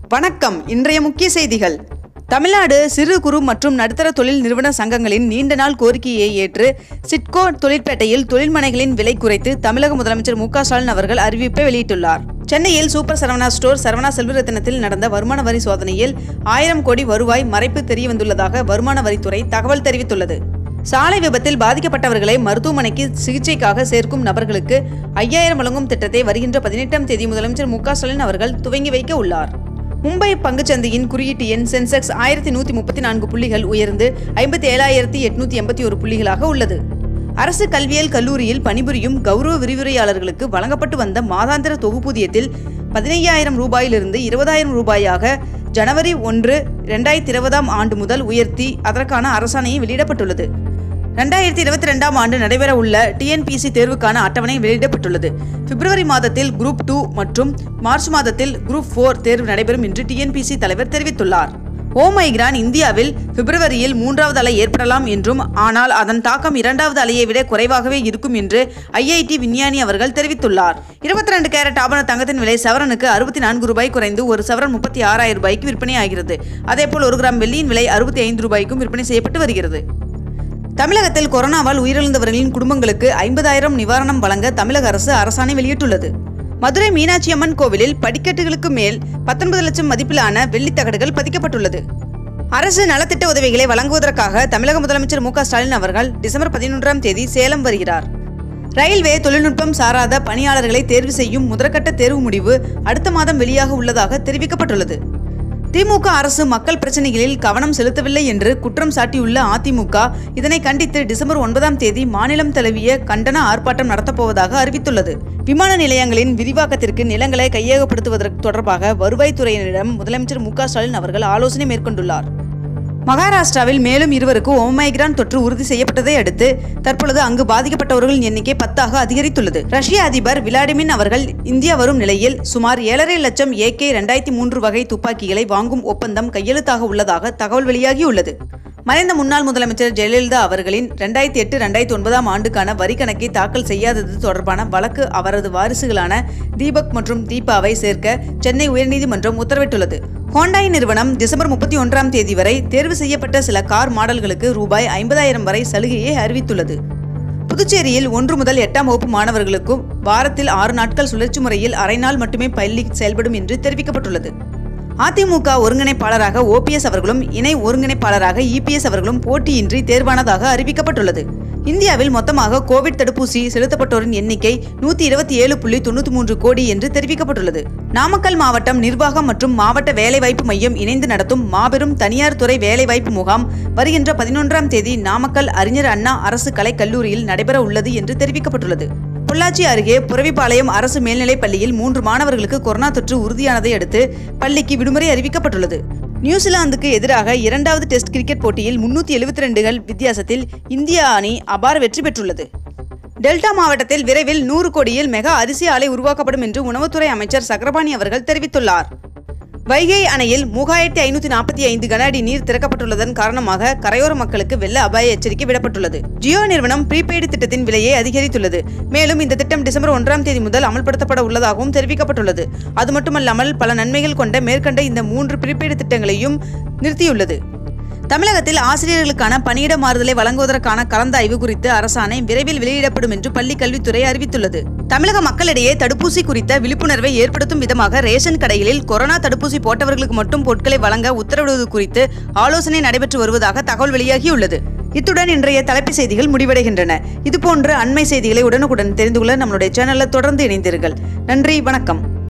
வணக்கம் இன்றைய முக்கிய செய்திகள் தமிழ்நாடு சிறு குறு மற்றும் நடுத்தர தொழில் நிறுவன சங்கங்களின் நீண்ட நாள் கோரிக்கையை ஏற்று சிட்கோ தொழிற்பேட்டையில் தொழில்மனைகளின் விலை குறைத்து தமிழக முதலமைச்சர் மு க ஸ்டாலின் அவர்கள் அறிவிப்பை வெளியிட்டுள்ளார் சென்னையில் சூப்பர் சரவணா ஸ்டோர் சரவணா செல்வரத்தினத்தில் நடந்த வருமான வரி சோதனையில் ஆயிரம் கோடி வருவாய் மறைப்பு தெரியவந்துள்ளதாக வருமான வரித்துறை தகவல் தெரிவித்துள்ளது சாலை விபத்தில் பாதிக்கப்பட்டவர்களை மருத்துவமனைக்கு சிகிச்சைக்காக சேர்க்கும் நபர்களுக்கு ஐயாயிரம் வழங்கும் திட்டத்தை வருகின்ற பதினெட்டாம் தேதி முதலமைச்சர் மு க ஸ்டாலின் அவர்கள் துவங்கி வைக்க உள்ளார் மும்பை பங்குச்சந்தையின் குறியீட்டு எண் சென்செக்ஸ் ஆயிரத்தி நூற்றி முப்பத்தி நான்கு புள்ளிகள் உயர்ந்து ஐம்பத்தி ஏழாயிரத்தி எட்நூத்தி எண்பத்தி ஒரு புள்ளிகளாக உள்ளது அரசு கல்வியியல் கல்லூரியில் பணிபுரியும் கௌரவ விரிவுரையாளர்களுக்கு வழங்கப்பட்டு வந்த மாதாந்திர தொகுப்பூதியத்தில் பதினையாயிரம் ரூபாயிலிருந்து இருபதாயிரம் ரூபாயாக ஜனவரி ஒன்று ரெண்டாயிரத்தி இருபதாம் ஆண்டு முதல் உயர்த்தி அதற்கான அரசாணையை வெளியிடப்பட்டுள்ளது ரெண்டாயிரத்தி இருபத்தி ரெண்டாம் ஆண்டு நடைபெற உள்ள டிஎன்பிசி தேர்வுக்கான அட்டவணை வெளியிடப்பட்டுள்ளது பிப்ரவரி மாதத்தில் குரூப் டூ மற்றும் மார்ச் மாதத்தில் குரூப் ஃபோர் தேர்வு நடைபெறும் என்று டிஎன்பிசி தலைவர் தெரிவித்துள்ளார் ஓமைக்ரான் இந்தியாவில் பிப்ரவரியில் மூன்றாவது அலை ஏற்படலாம் என்றும் ஆனால் அதன் தாக்கம் இரண்டாவது அலையை விட குறைவாகவே இருக்கும் என்று ஐஐடி விஞ்ஞானி அவர்கள் தெரிவித்துள்ளார் இருபத்தி ரெண்டு கேரட் ஆபண தங்கத்தின் விலை சவரனுக்கு அறுபத்தி நான்கு ரூபாய் குறைந்து ஒரு சவரன் முப்பத்தி ஆறாயிரம் ரூபாய்க்கு விற்பனை ஆகிறது அதேபோல் ஒரு கிராம் வெள்ளியின் விலை அறுபத்தி ஐந்து ரூபாய்க்கும் விற்பனை செய்யப்பட்டு வருகிறது தமிழகத்தில் கொரோனாவால் உயிரிழந்தவர்களின் குடும்பங்களுக்கு ஐம்பதாயிரம் நிவாரணம் வழங்க தமிழக அரசு அரசாணை வெளியிட்டுள்ளது மதுரை மீனாட்சி அம்மன் கோவிலில் படிக்கட்டுகளுக்கு மேல் பத்தொன்பது லட்சம் மதிப்பிலான வெள்ளித்தகடுகள் பதிக்கப்பட்டுள்ளது அரசு நலத்திட்ட உதவிகளை வழங்குவதற்காக தமிழக முதலமைச்சர் மு க ஸ்டாலின் அவர்கள் டிசம்பர் பதினொன்றாம் தேதி சேலம் வருகிறார் ரயில்வே தொழில்நுட்பம் சாராத பணியாளர்களை தேர்வு செய்யும் முதற்கட்ட தேர்வு முடிவு அடுத்த மாதம் வெளியாக உள்ளதாக தெரிவிக்கப்பட்டுள்ளது திமுக அரசு மக்கள் பிரச்சனைகளில் கவனம் செலுத்தவில்லை என்று குற்றம் சாட்டியுள்ள அதிமுக இதனை கண்டித்து டிசம்பர் ஒன்பதாம் தேதி மாநிலம் தழுவிய கண்டன ஆர்ப்பாட்டம் நடத்தப்போவதாக அறிவித்துள்ளது விமான நிலையங்களின் விரிவாக்கத்திற்கு நிலங்களை கையகப்படுத்துவதற்கு தொடர்பாக வருவாய்த்துறையினரிடம் முதலமைச்சர் மு க ஸ்டாலின் அவர்கள் ஆலோசனை மேற்கொண்டுள்ளார் மகாராஷ்டிராவில் மேலும் இருவருக்கு ஓமைக்ரான் தொற்று உறுதி செய்யப்பட்டதை அடுத்து தற்பொழுது அங்கு பாதிக்கப்பட்டவர்களின் எண்ணிக்கை பத்தாக அதிகரித்துள்ளது ரஷ்ய அதிபர் விளாடிமின் அவர்கள் இந்தியா வரும் நிலையில் சுமார் ஏழரை லட்சம் ஏகே ரெண்டாயிரத்தி மூன்று வகை துப்பாக்கிகளை வாங்கும் ஒப்பந்தம் கையெழுத்தாக உள்ளதாக தகவல் வெளியாகியுள்ளது மறைந்த முன்னாள் முதலமைச்சர் ஜெயலலிதா அவர்களின் ரெண்டாயிரத்தி எட்டு ரெண்டாயிரத்தி ஒன்பதாம் ஆண்டுக்கான வரி கணக்கை தாக்கல் செய்யாதது தொடர்பான வழக்கு அவரது வாரிசுகளான தீபக் மற்றும் தீபாவை சேர்க்க சென்னை உயர்நீதிமன்றம் உத்தரவிட்டுள்ளது ஹோண்டாய் நிறுவனம் டிசம்பர் முப்பத்தி ஒன்றாம் தேதி வரை தேர்வு செய்யப்பட்ட சில கார் மாடல்களுக்கு ரூபாய் ஐம்பதாயிரம் வரை சலுகையை அறிவித்துள்ளது புதுச்சேரியில் ஒன்று முதல் எட்டாம் வகுப்பு மாணவர்களுக்கும் வாரத்தில் ஆறு நாட்கள் சுழற்சி முறையில் அரை நாள் மட்டுமே பள்ளி செயல்படும் என்று தெரிவிக்கப்பட்டுள்ளது அதிமுக ஒருங்கிணைப்பாளராக ஓபிஎஸ் அவர்களும் இணை ஒருங்கிணைப்பாளராக இபிஎஸ் அவர்களும் போட்டியின்றி தேர்வானதாக அறிவிக்கப்பட்டுள்ளது இந்தியாவில் மொத்தமாக கோவிட் தடுப்பூசி செலுத்தப்பட்டோரின் எண்ணிக்கை நூத்தி இருபத்தி ஏழு புள்ளி தொண்ணூத்தி மூன்று கோடி என்று தெரிவிக்கப்பட்டுள்ளது நாமக்கல் மாவட்டம் நிர்வாகம் மற்றும் மாவட்ட வேலைவாய்ப்பு மையம் இணைந்து நடத்தும் மாபெரும் தனியார் துறை வேலைவாய்ப்பு முகாம் வருகின்ற பதினொன்றாம் தேதி நாமக்கல் அறிஞர் அண்ணா அரசு கலைக் கல்லூரியில் நடைபெற உள்ளது என்று தெரிவிக்கப்பட்டுள்ளது பொள்ளாச்சி அருகே புரவிப்பாளையம் அரசு மேல்நிலைப் பள்ளியில் மூன்று மாணவர்களுக்கு கொரோனா தொற்று உறுதியானதை அடுத்து பள்ளிக்கு விடுமுறை அறிவிக்கப்பட்டுள்ளது நியூசிலாந்துக்கு எதிராக இரண்டாவது டெஸ்ட் கிரிக்கெட் போட்டியில் முன்னூற்றி எழுபத்தி ரெண்டுகள் வித்தியாசத்தில் இந்திய அணி அபார வெற்றி பெற்றுள்ளது டெல்டா மாவட்டத்தில் விரைவில் நூறு கோடியில் மெகா அரிசி ஆலை உருவாக்கப்படும் என்று உணவுத்துறை அமைச்சர் சக்கரபாணி அவர்கள் தெரிவித்துள்ளார் வைகை அணையில் மூவாயிரத்தி ஐநூத்தி நாற்பத்தி ஐந்து கன அடி நீர் திறக்கப்பட்டுள்ளதன் காரணமாக கரையோர மக்களுக்கு வெள்ள அபாய எச்சரிக்கை விடப்பட்டுள்ளது ஜியோ நிறுவனம் ப்ரீபெய்டு திட்டத்தின் விலையை அதிகரித்துள்ளது மேலும் இந்த திட்டம் டிசம்பர் ஒன்றாம் தேதி முதல் அமல்படுத்தப்பட உள்ளதாகவும் தெரிவிக்கப்பட்டுள்ளது அது மட்டுமல்லாமல் பல நன்மைகள் கொண்ட மேற்கண்ட இந்த மூன்று ப்ரீபெய்டு திட்டங்களையும் நிறுத்தியுள்ளது தமிழகத்தில் ஆசிரியர்களுக்கான பணியிட மாறுதலை வழங்குவதற்கான கலந்தாய்வு குறித்து அரசாணை விரைவில் வெளியிடப்படும் என்று பள்ளிக் கல்வித்துறை அறிவித்துள்ளது தமிழக மக்களிடையே தடுப்பூசி குறித்த விழிப்புணர்வை ஏற்படுத்தும் விதமாக ரேஷன் கடைகளில் கொரோனா தடுப்பூசி போட்டவர்களுக்கு மட்டும் பொருட்களை வழங்க உத்தரவிடுவது குறித்து ஆலோசனை நடைபெற்று வருவதாக தகவல் வெளியாகியுள்ளது இத்துடன் இன்றைய தலைப்புச் செய்திகள் முடிவடைகின்றன இதுபோன்ற அண்மை செய்திகளை உடனுக்குடன் தெரிந்து கொள்ள நம்மளுடைய சேனலில் தொடர்ந்து இணைந்தீர்கள் நன்றி வணக்கம்